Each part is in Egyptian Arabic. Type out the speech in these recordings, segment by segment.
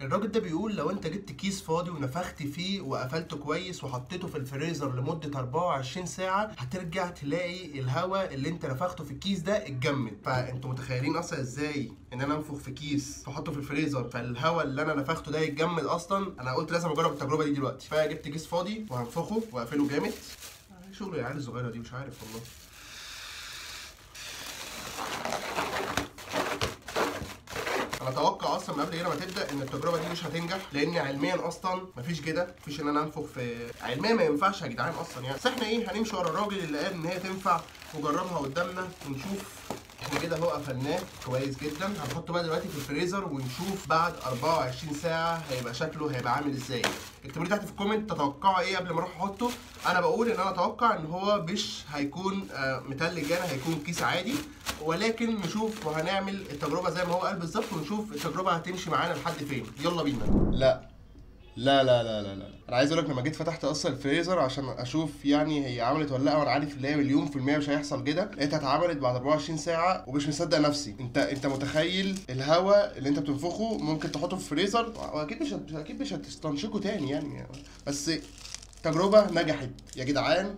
الراجل ده بيقول لو انت جبت كيس فاضي ونفخت فيه وقفلته كويس وحطيته في الفريزر لمده 24 ساعه هترجع تلاقي الهواء اللي انت نفخته في الكيس ده اتجمد فانتوا متخيلين اصلا ازاي ان انا انفخ في كيس واحطه في الفريزر فالهواء اللي انا نفخته ده يتجمد اصلا انا قلت لازم اجرب التجربه دي دلوقتي فجبت كيس فاضي وهنفخه واقفله جامد شغل العيال الصغيره دي مش عارف والله انا اتوقع اصلا من قبل كده ما تبدا ان التجربه دي مش هتنجح لان علميا اصلا مفيش كده مفيش ان انا انفخ في علميا ما ينفعش يا جدعان اصلا يعني بس احنا ايه هنمشي ورا الراجل اللي قال ان هي تنفع وجربها قدامنا ونشوف احنا كده اهو قفلناه كويس جدا هنحطه بقى دلوقتي في الفريزر ونشوف بعد 24 ساعه هيبقى شكله هيبقى عامل ازاي اكتبوا لي تحت في الكومنت تتوقعوا ايه قبل ما اروح احطه انا بقول ان انا اتوقع ان هو مش هيكون آه، متلج يعني هيكون كيس عادي ولكن نشوف وهنعمل التجربه زي ما هو قال بالظبط ونشوف التجربه هتمشي معانا لحد فين يلا بينا لا لا لا لا لا لا انا عايز اقول لك لما جيت فتحت اصلا الفريزر عشان اشوف يعني هي عملت ولا لا وانا عارف ان هي مليون في الميه مش هيحصل كده لقيتها اتعملت بعد 24 ساعه ومش مصدق نفسي انت انت متخيل الهواء اللي انت بتنفخه ممكن تحطه في الفريزر واكيد مش هت- اكيد مش هتستنشقه تاني يعني بس تجربه نجحت يا جدعان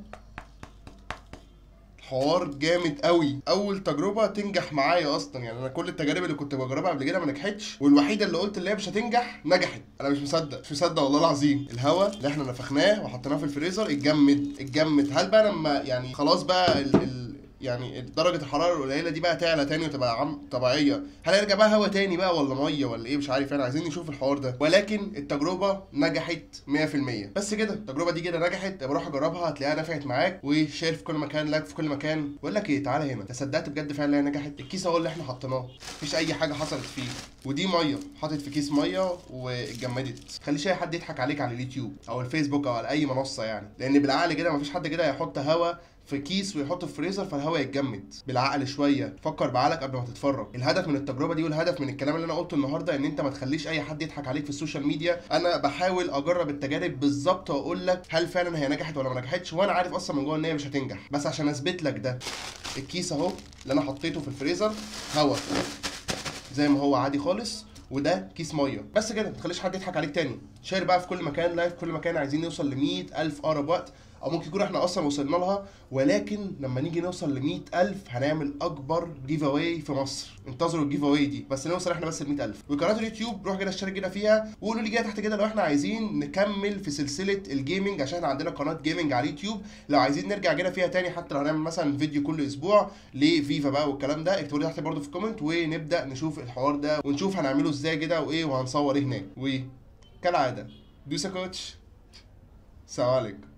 حوار جامد قوي اول تجربه تنجح معايا اصلا يعني انا كل التجارب اللي كنت بجربها قبل كده ما نجحتش والوحيده اللي قلت اللي هي مش هتنجح نجحت انا مش مصدق مش مصدق والله العظيم الهواء اللي احنا نفخناه وحطيناه في الفريزر اتجمد اتجمد هل بقى لما يعني خلاص بقى ال ال يعني درجة الحرارة القليلة دي بقى تعلى تاني وتبقى عم طبيعية، هل هيرجع بقى هوا تاني بقى ولا مية ولا ايه مش عارف يعني عايزين نشوف الحوار ده، ولكن التجربة نجحت 100% بس كده التجربة دي كده نجحت بروح اجربها هتلاقيها نفعت معاك وشير في كل مكان لايك في كل مكان، بقول لك ايه تعالى هنا، انت صدقت بجد فعلا ان هي نجحت؟ الكيس اهو اللي احنا حطيناه، مفيش أي حاجة حصلت فيه، ودي مية حاطط في كيس مية واتجمدت، خليش أي حد يضحك عليك على اليوتيوب أو الفيسبوك أو على أي منصة يعني، لأن بالعقل كده مفيش حد كده هيحط هوا في كيس ويحطه في فريزر فالهواء يتجمد بالعقل شويه فكر بعقلك قبل ما تتفرج الهدف من التجربه دي والهدف من الكلام اللي انا قلته النهارده ان انت ما تخليش اي حد يضحك عليك في السوشيال ميديا انا بحاول اجرب التجارب بالظبط واقول لك هل فعلا هي نجحت ولا ما نجحتش وانا عارف اصلا من جوه ان هي مش هتنجح بس عشان اثبت لك ده الكيس اهو اللي انا حطيته في الفريزر هوا زي ما هو عادي خالص وده كيس ميه بس كده ما تخليش حد يضحك عليك تاني شير بقى في كل مكان لايف في كل مكان عايزين نوصل ل 100000 اقرب وقت او ممكن يكون احنا اصلا وصلنا لها ولكن لما نيجي نوصل ل 100000 هنعمل اكبر جيف اواي في مصر انتظروا الجيف اواي دي بس نوصل احنا بس ل 100000 وقناه اليوتيوب روح كده اشترك كده فيها وقولوا لي كده تحت كده لو احنا عايزين نكمل في سلسله الجيمنج عشان احنا عندنا قناه جيمنج على اليوتيوب لو عايزين نرجع كده فيها تاني حتى لو هنعمل مثلا فيديو كل اسبوع لفيفا بقى والكلام ده اكتبوا لي تحت برضه في الكومنت ونبدا نشوف الحوار ده ونشوف هنعمله ازاي كده وايه وهنصور ايه هناك وكالعاده دوسا كوتش سلام عليكم